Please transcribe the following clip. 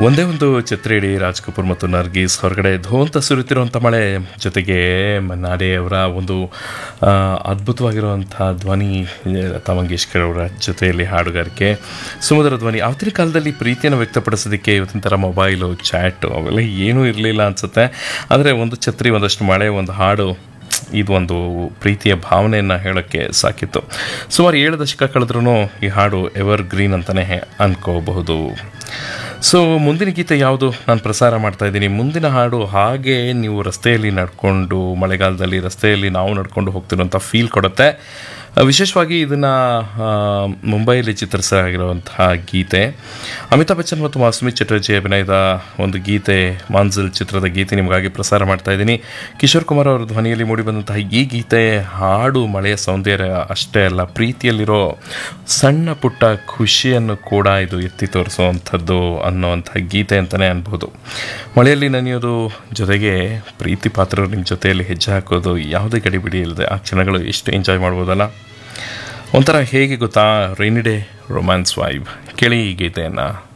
ಒಂದೇ ಒಂದು ಛತ್ರಿ ಇಡೀ ರಾಜ್ ಕಪೂರ್ ಮತ್ತು ನರ್ಗೀಸ್ ಹೊರಗಡೆ ಧೋಂತ ಸುರಿತಿರುವಂಥ ಮಳೆ ಜೊತೆಗೆ ನಾಡೆ ಅವರ ಒಂದು ಆ, ಅದ್ಭುತವಾಗಿರುವಂಥ ಧ್ವನಿ ಲತಾ ಮಂಗೇಶ್ಕರ್ ಅವರ ಜೊತೆಯಲ್ಲಿ ಹಾಡುಗಾರಿಕೆ ಸುಮಧುರ ಧ್ವನಿ ಆವತ್ತಿನ ಕಾಲದಲ್ಲಿ ಪ್ರೀತಿಯನ್ನು ವ್ಯಕ್ತಪಡಿಸೋದಕ್ಕೆ ಇವತ್ತಿನ ಥರ ಮೊಬೈಲು ಚಾಟು ಅವೆಲ್ಲ ಏನೂ ಇರಲಿಲ್ಲ ಅನಿಸುತ್ತೆ ಆದರೆ ಒಂದು ಛತ್ರಿ ಒಂದಷ್ಟು ಮಳೆ ಒಂದು ಹಾಡು ಇದು ಒಂದು ಪ್ರೀತಿಯ ಭಾವನೆಯನ್ನು ಹೇಳೋಕ್ಕೆ ಸಾಕಿತ್ತು ಸುಮಾರು ಏಳು ದಶಕ ಕಳೆದ್ರೂ ಈ ಹಾಡು ಎವರ್ ಗ್ರೀನ್ ಅಂತಲೇ ಅನ್ಕೋಬಹುದು ಸೊ ಮುಂದಿನ ಗೀತೆ ಯಾವುದು ನಾನು ಪ್ರಸಾರ ಮಾಡ್ತಾ ಇದ್ದೀನಿ ಮುಂದಿನ ಹಾಡು ಹಾಗೆ ನೀವು ರಸ್ತೆಯಲ್ಲಿ ನಡ್ಕೊಂಡು ಮಳೆಗಾಲದಲ್ಲಿ ರಸ್ತೆಯಲ್ಲಿ ನಾವು ನಡ್ಕೊಂಡು ಹೋಗ್ತಿರುವಂಥ ಫೀಲ್ ಕೊಡುತ್ತೆ ಆ, ವಿಶೇಷವಾಗಿ ಇದನ್ನು ಮುಂಬೈಯಲ್ಲಿ ಚಿತ್ರಿಸಲಾಗಿರುವಂತಹ ಗೀತೆ ಅಮಿತಾಬ್ ಬಚ್ಚನ್ ಮತ್ತು ಮಾಸುಮಿ ಚಟರ್ಜಿ ಅಭಿನಯದ ಒಂದು ಗೀತೆ ಮಾನ್ಸಲ್ ಚಿತ್ರದ ಗೀತೆ ನಿಮಗಾಗಿ ಪ್ರಸಾರ ಮಾಡ್ತಾ ಇದ್ದೀನಿ ಕಿಶೋರ್ ಕುಮಾರ್ ಅವರ ಧ್ವನಿಯಲ್ಲಿ ಮೂಡಿಬಂದಂತಹ ಈ ಗೀತೆ ಹಾಡು ಮಳೆಯ ಸೌಂದರ್ಯ ಅಷ್ಟೇ ಅಲ್ಲ ಪ್ರೀತಿಯಲ್ಲಿರೋ ಸಣ್ಣ ಪುಟ್ಟ ಖುಷಿಯನ್ನು ಕೂಡ ಇದು ಎತ್ತಿ ತೋರಿಸುವಂಥದ್ದು ಅನ್ನುವಂಥ ಗೀತೆ ಅಂತಲೇ ಅನ್ಬೋದು ಮಳೆಯಲ್ಲಿ ನೆನೆಯೋದು ಜೊತೆಗೆ ಪ್ರೀತಿ ಪಾತ್ರರು ನಿಮ್ಮ ಜೊತೆಯಲ್ಲಿ ಹೆಜ್ಜೆ ಹಾಕೋದು ಯಾವುದೇ ಗಡಿಬಿಡಿ ಇಲ್ಲದೆ ಆ ಕ್ಷಣಗಳು ಎಷ್ಟು ಎಂಜಾಯ್ ಮಾಡ್ಬೋದಲ್ಲ ಒಂಥರ ಹೇಗೆ ಗೊತ್ತಾ ರೈನಿ ಡೇ ರೊಮ್ಯಾನ್ಸ್ ವೈಬ್ ಕೇಳಿ ಈ ಗೀತೆಯನ್ನು